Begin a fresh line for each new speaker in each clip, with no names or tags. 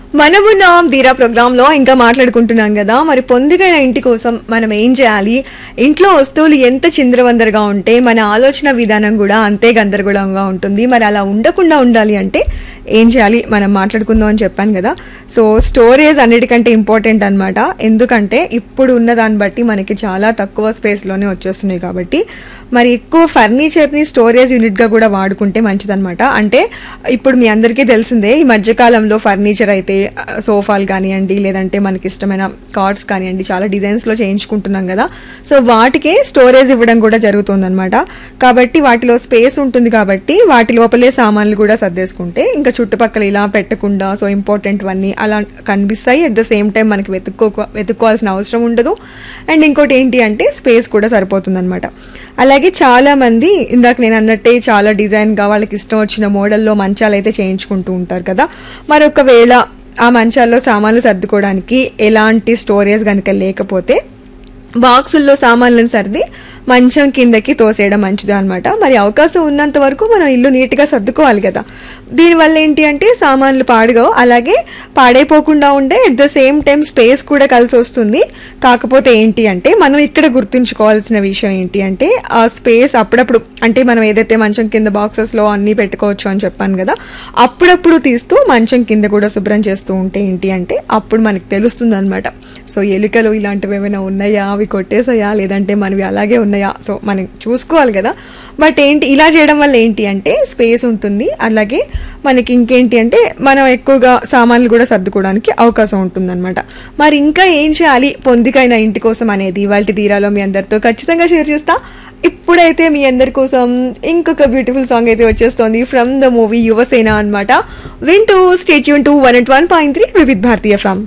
మనమున్నాం ధీరా ప్రోగ్రామ్ లో ఇంకా మాట్లాడుకుంటున్నాం కదా మరి పొందిగైన ఇంటి కోసం మనం ఏం చేయాలి ఇంట్లో వస్తువులు ఎంత చిందరవందరగా ఉంటే మన ఆలోచన విధానం కూడా అంతే గందరగోళంగా ఉంటుంది మరి అలా ఉండకుండా ఉండాలి అంటే ఏం చేయాలి మనం మాట్లాడుకుందాం అని చెప్పాను కదా సో స్టోరేజ్ అన్నిటికంటే ఇంపార్టెంట్ అన్నమాట ఎందుకంటే ఇప్పుడు ఉన్న దాన్ని బట్టి మనకి చాలా తక్కువ స్పేస్ లోనే వచ్చేస్తున్నాయి కాబట్టి మరి ఎక్కువ ఫర్నిచర్ ని స్టోరేజ్ యూనిట్ గా కూడా వాడుకుంటే మంచిదన్నమాట అంటే ఇప్పుడు మీ అందరికీ తెలిసిందే ఈ మధ్యకాలంలో ఫర్నిచర్ అయితే ఆ, సోఫాలు కానివ్వండి లేదంటే మనకి ఇష్టమైన కార్డ్స్ కానివ్వండి చాలా డిజైన్స్ లో చేయించుకుంటున్నాం కదా సో వాటికే స్టోరేజ్ ఇవ్వడం కూడా జరుగుతుందన్నమాట కాబట్టి వాటిలో స్పేస్ ఉంటుంది కాబట్టి వాటి లోపలే సామాన్లు కూడా సర్దేసుకుంటే ఇంకా చుట్టుపక్కల ఇలా పెట్టకుండా సో ఇంపార్టెంట్ అన్నీ అలా కనిపిస్తాయి అట్ ద సేమ్ టైం మనకి వెతుక్కో వెతుక్కోవాల్సిన అవసరం ఉండదు అండ్ ఇంకోటి ఏంటి అంటే స్పేస్ కూడా సరిపోతుంది అలాగే చాలా మంది ఇందాక నేను అన్నట్టే చాలా డిజైన్ గా వాళ్ళకి ఇష్టం వచ్చిన మోడల్లో మంచాలు అయితే చేయించుకుంటూ ఉంటారు కదా మరి ఒకవేళ ఆ మంచాల్లో సామాన్లు సర్దుకోవడానికి ఎలాంటి స్టోరేజ్ కనుక లేకపోతే బాక్సుల్లో సామాన్లను సర్ది మంచం కిందకి తోసేయడం మంచిది అనమాట మరి అవకాశం ఉన్నంత వరకు మనం ఇల్లు నీట్గా సర్దుకోవాలి కదా దీనివల్ల ఏంటి అంటే సామాన్లు పాడుగావు అలాగే పాడైపోకుండా ఉండే at the same time space కూడా కలిసి వస్తుంది కాకపోతే ఏంటి అంటే మనం ఇక్కడ గుర్తుంచుకోవాల్సిన విషయం ఏంటి అంటే ఆ స్పేస్ అప్పుడప్పుడు అంటే మనం ఏదైతే మంచం కింద బాక్సెస్లో అన్నీ పెట్టుకోవచ్చు అని చెప్పాను కదా అప్పుడప్పుడు తీస్తూ మంచం కింద కూడా శుభ్రం చేస్తూ ఉంటే ఏంటి అంటే అప్పుడు మనకి తెలుస్తుంది అనమాట సో ఎలుకలు ఇలాంటివి ఏమైనా ఉన్నాయా అవి కొట్టేసాయా లేదంటే మనవి అలాగే ఉన్నాయా సో మనం చూసుకోవాలి కదా బట్ ఏంటి ఇలా చేయడం వల్ల ఏంటి అంటే స్పేస్ ఉంటుంది అలాగే మనకి ఇంకేంటి అంటే మనం ఎక్కువగా సామాన్లు కూడా సర్దుకోవడానికి అవకాశం ఉంటుందన్నమాట మరి ఇంకా ఏం చేయాలి పొందికైన ఇంటి కోసం అనేది వాళ్ళ తీరాలో మీ అందరితో ఖచ్చితంగా షేర్ చేస్తా ఇప్పుడైతే మీ అందరి కోసం ఇంకొక బ్యూటిఫుల్ సాంగ్ అయితే వచ్చేస్తోంది ఫ్రమ్ ద మూవీ యువసేన అన్నమాట వింటూ stay tuned two one eight one point three Vividh Bharatiya from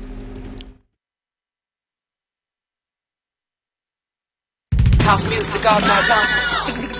House music all night long.